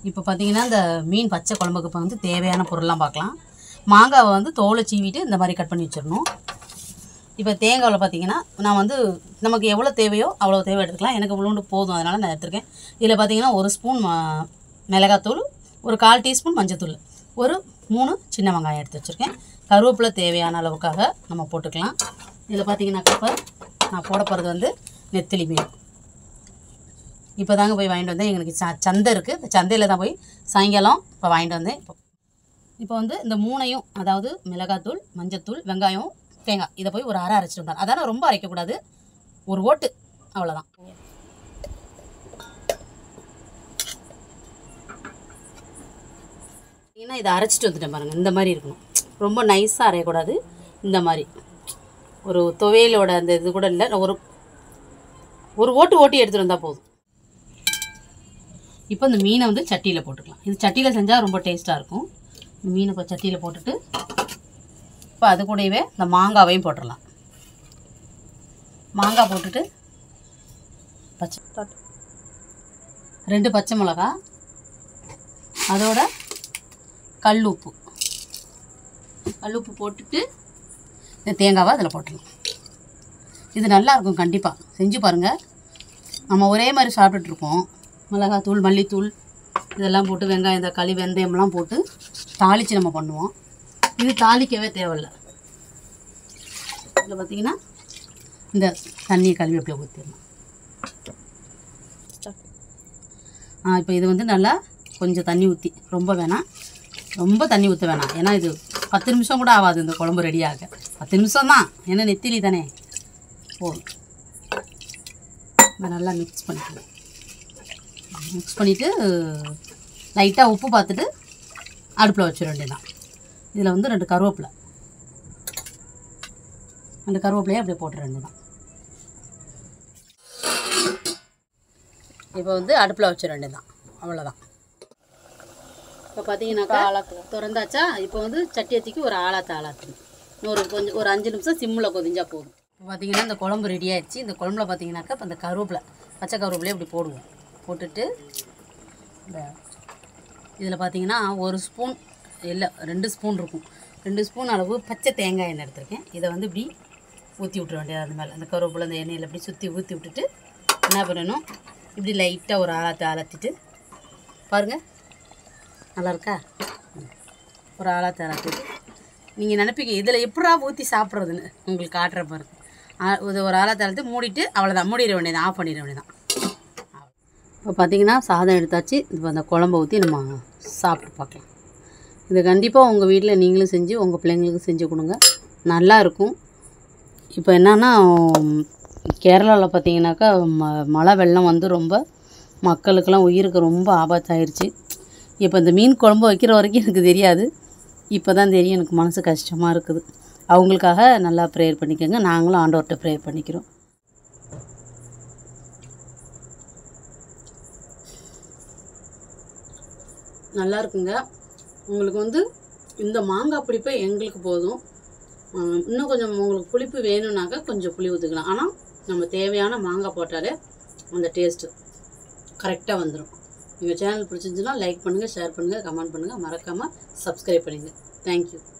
இப்போ பார்த்தீங்கன்னா இந்த மீன் பச்சை குழம்புக்கு இப்போ வந்து தேவையான பொருள்லாம் பார்க்கலாம் மாங்காவை வந்து தோலை சீவிட்டு இந்த மாதிரி கட் பண்ணி வச்சிடணும் இப்போ தேங்காவில் பார்த்தீங்கன்னா நான் வந்து நமக்கு எவ்வளோ தேவையோ அவ்வளோ தேவை எடுத்துக்கலாம் எனக்கு இவ்வளோண்டு போதும் அதனால் நான் எடுத்திருக்கேன் இதில் பார்த்தீங்கன்னா ஒரு ஸ்பூன் ம- மிளகாத்தூள் ஒரு கால் டீஸ்பூன் மஞ்சத்தூள் ஒரு மூணு சின்ன வெங்காயம் எடுத்து வச்சுருக்கேன் கருவேப்பிலை தேவையான அளவுக்காக நம்ம போட்டுக்கலாம் இதில் பார்த்தீங்கன்னாக்கா இப்போ நான் போட போகிறது வந்து நெத்திலி மீன் இப்போ தாங்க போய் வாங்கிட்டு வந்தேன் எங்களுக்கு ச சந்தை இருக்குது இந்த சந்தையில் தான் போய் சாயங்காலம் இப்போ வாங்கிட்டு வந்தேன் இப்போ இப்போ வந்து இந்த மூணையும் அதாவது மிளகாத்தூள் மஞ்சத்தூள் வெங்காயம் தேங்காய் இதை போய் ஒரு அரை அரைச்சிட்டு வந்தார் அதான ரொம்ப அரைக்கக்கூடாது ஒரு ஓட்டு அவ்வளோதான் ஏன்னா இதை அரைச்சிட்டு வந்துட்டேன் பாருங்கள் இந்த மாதிரி இருக்கணும் ரொம்ப நைஸாக அரையக்கூடாது இந்த மாதிரி ஒரு துவையலோட அந்த இது கூட இல்லை ஒரு ஒரு ஓட்டு ஓட்டி எடுத்துகிட்டு வந்தால் போதும் இப்போ இந்த மீனை வந்து சட்டியில் போட்டுக்கலாம் இது சட்டியில் செஞ்சால் ரொம்ப டேஸ்ட்டாக இருக்கும் இந்த மீனை இப்போ சட்டியில் போட்டுட்டு இப்போ அது கூடவே இந்த மாங்காவையும் போட்டுடலாம் மாங்காய் போட்டுட்டு பச்சை ரெண்டு பச்சை மிளகா அதோட கல் உப்பு கல் உப்பு போட்டுட்டு இந்த தேங்காவை அதில் போட்டுடலாம் இது நல்லா இருக்கும் கண்டிப்பாக செஞ்சு பாருங்கள் நம்ம ஒரே மாதிரி சாப்பிட்டுட்ருப்போம் மிளகாத்தூள் மல்லித்தூள் இதெல்லாம் போட்டு வெங்காயம் தக்காளி வெந்தயம்லாம் போட்டு தாளித்து நம்ம பண்ணுவோம் இது தாளிக்கவே தேவையில்ல இதில் பார்த்தீங்கன்னா இந்த தண்ணியை கழுவி அப்படியே ஊற்றிடணும் ஆ இப்போ இது வந்து நல்லா கொஞ்சம் தண்ணி ஊற்றி ரொம்ப வேணாம் ரொம்ப தண்ணி ஊற்ற வேணாம் ஏன்னா இது பத்து நிமிஷம் கூட ஆகாது இந்த குழம்பு ரெடியாக பத்து நிமிஷம் தான் ஏன்னா நெத்திலி தானே போதும் இதை நல்லா மிக்ஸ் பண்ணிக்கலாம் மிக்ஸ் பண்ணிவிட்டு லைட்டாக உப்பு பார்த்துட்டு அடுப்பில் வச்சிட வேண்டியதான் இதில் வந்து ரெண்டு கருவேப்பிலை ரெண்டு கருவேப்பிலையை அப்படியே போட்டுற வேண்டியதான் இப்போ வந்து அடுப்பில் வச்சிட வேண்டியதான் அவ்வளோதான் இப்போ பார்த்தீங்கன்னாக்கா திறந்தாச்சா இப்போ வந்து சட்டி வச்சுக்கு ஒரு ஆளாத்து ஆளாத்து ஒரு கொஞ்சம் ஒரு அஞ்சு நிமிஷம் சிம்மில் கொதிஞ்சா போதும் இப்போ பார்த்தீங்கன்னா இந்த குழம்பு ரெடி ஆயிடுச்சு இந்த குழம்புல பார்த்தீங்கன்னாக்கா இப்போ இந்த கருவேப்பிலை பச்சை கருவேப்பிலையே இப்படி போடுவோம் போட்டுட்டு இந்த இதில் பார்த்தீங்கன்னா ஒரு ஸ்பூன் இல்லை ரெண்டு ஸ்பூன் இருக்கும் ரெண்டு ஸ்பூன் அளவு பச்சை தேங்காய் எண்ணெய் எடுத்திருக்கேன் இதை வந்து இப்படி ஊற்றி விட்ற வேண்டியது அது மேலே அந்த கருவேப்பிலை அந்த எண்ணெயில் இப்படி சுற்றி ஊற்றி விட்டுட்டு என்ன பண்ணணும் இப்படி லைட்டாக ஒரு ஆளாத்து ஆளாத்திட்டு பாருங்கள் நல்லா இருக்கா ம். ஒரு ஆளாத்து ஆளாத்திட்டு நீங்கள் நினைப்பீங்க இதில் எப்படா ஊற்றி சாப்பிட்றதுன்னு உங்களுக்கு காட்டுற பாருங்க ஆ- இது ஒரு ஆளாத்து ஆளாத்து மூடிட்டு அவ்வளோதான் மூடிட வேண்டியதான் ஆஃப் பண்ணிட வேண்டியதான் இப்போ பார்த்தீங்கன்னா சாதம் எடுத்தாச்சு இப்போ அந்த குழம்ப ஊற்றி நம்ம சாப்பிட்டு பார்க்கலாம் இது கண்டிப்பாக உங்கள் வீட்டில் நீங்களும் செஞ்சு உங்கள் பிள்ளைங்களுக்கு செஞ்சு கொடுங்க நல்லா இருக்கும் இப்போ என்னன்னா கேரளாவில் பார்த்தீங்கன்னாக்கா ம மழை வெள்ளம் வந்து ரொம்ப மக்களுக்கெல்லாம் உயிருக்கு ரொம்ப ஆபத்தாயிருச்சு இப்போ இந்த மீன் குழம்பு வைக்கிற வரைக்கும் எனக்கு தெரியாது இப்போ தான் தெரியும் எனக்கு மனசு கஷ்டமாக இருக்குது அவங்களுக்காக நல்லா ப்ரேயர் பண்ணிக்கோங்க நாங்களும் ஆண்டவர்கிட்ட ப்ரேயர் பண்ணிக்கிறோம் நல்லா இருக்குங்க உங்களுக்கு வந்து இந்த மாங்காய் புளிப்பே எங்களுக்கு போதும் ஆஹ் இன்னும் கொஞ்சம் உங்களுக்கு புளிப்பு வேணும்னாக்கா கொஞ்சம் புளி ஊற்றிக்கலாம் ஆனால் நம்ம தேவையான மாங்காய் போட்டாலே அந்த டேஸ்ட்டு கரெக்டாக வந்துடும் எங்கள் சேனல் பிடிச்சிருந்துச்சுன்னா லைக் பண்ணுங்கள் ஷேர் பண்ணுங்கள் கமெண்ட் பண்ணுங்கள் மறக்காமல் சப்ஸ்கிரைப் பண்ணுங்கள் தேங்க்யூ